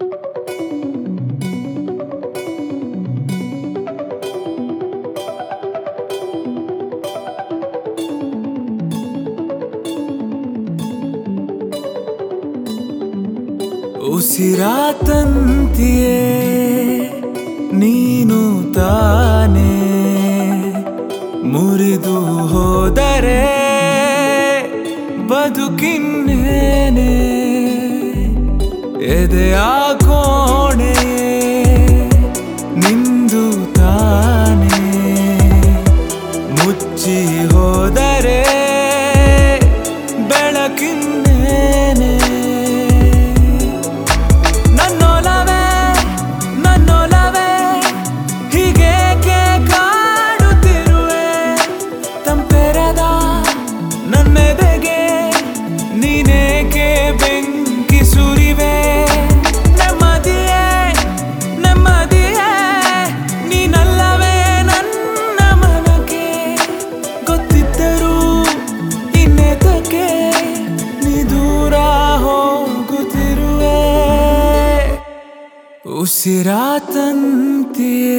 ಉಸಿರಾತಂತಿಯೇ ನೀನು ತಾನೇ ಮುರಿದು ಹೋದರೆ ಬದುಕಿನ್ನೇನೆ ಎದೆಯ ಕೋಣೆ ನಿಂದು ತಾನೇ ಮುಚ್ಚಿ ಹೋದರೆ ಬೆಳಕಿನ್ನೇನೆ ನನ್ನೊಲವೇ ನನ್ನೊಲವೇ ಹೀಗೇಕೆ ಕಾಡುತ್ತಿರುವೆ ತಂಪೆರದ ನನ್ನೆದೆಗೆ ನೀನೇಕೆ ಬೆಂಕಿ ಸುರಿವೆ ನೆಮ್ಮದಿಯೇ ನೆಮ್ಮದಿಯೇ ನೀನಲ್ಲವೇ ನನ್ನ ಮನಕ್ಕೆ ಗೊತ್ತಿದ್ದರೂ ಇನ್ನೇತಕ್ಕೆ ನೀ ದೂರ ಹೋಗುತ್ತಿರುವೆ ಉಸಿರಾತಂತೆಯೇ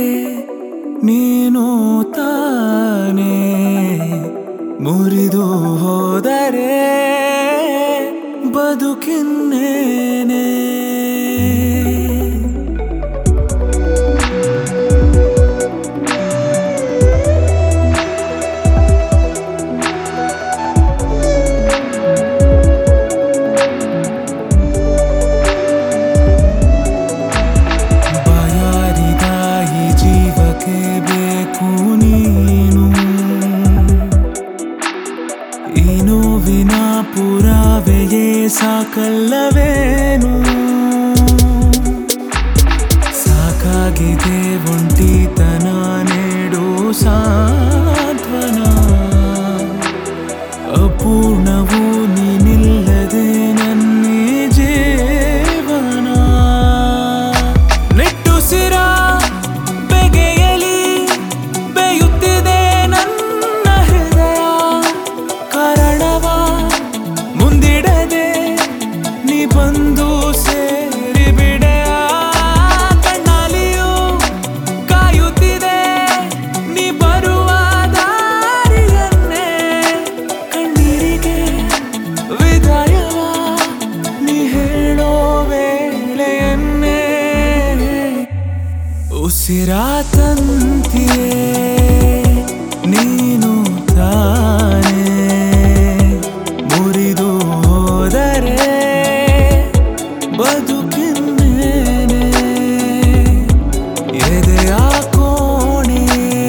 ನೀನು ತಾನೇ ಮುರಿದು ಹೋದರೆ ಬದುಕಿನ್ನೇನೆ ಬಾಯಾರಿದ ಈ ಜೀವಕ್ಕೆ ಬೇಕು ನೀನು ಈ ನೋವಿನ ಪುರಾವೆಯೇ ಸಾಕಲ್ಲವೇನು ಸಾಕಾಗಿದೆ ಒಂಟಿತನ ನೀಡು ಸಾಂತ್ವನ ಅಪೂರ್ಣವು ನೀನಿಲ್ಲದೆ ನನ್ನೇ ಜೀವನ ನಿಟ್ಟುಸಿರ ಬೆಗೆಯಲಿ ಬೇಯುತ್ತಿದೆ ನನ್ನ ಹೃದಯ ಕಾರಣವ ಮುಂದಿಡದೆ ನೀ ಬಂದು ಸೇರಿ ಬಿಡೆಯ ಕಣ್ಣಾಲಿಯೂ ಕಾಯುತ್ತಿದೆ ನೀ ಬರುವ ದಾರಿಯನ್ನೇ ಕಣ್ಣೀರಿಗೆ ವಿದಾಯವ ನೀ ಹೇಳೋ ವೇಳೆಯನ್ನೇ ಉಸಿರಾತಂತಿಯೇ ನೀನು ತಾನೇ ಮುರಿದು ಹೋದರೆ ಬದುಕಿನ್ನೇನೆ ಎದೆಯ ಕೋಣೆ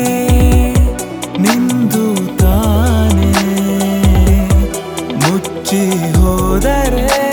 ನಿಂದು ತಾನೇ ಮುಚ್ಚಿ ಹೋದರೆ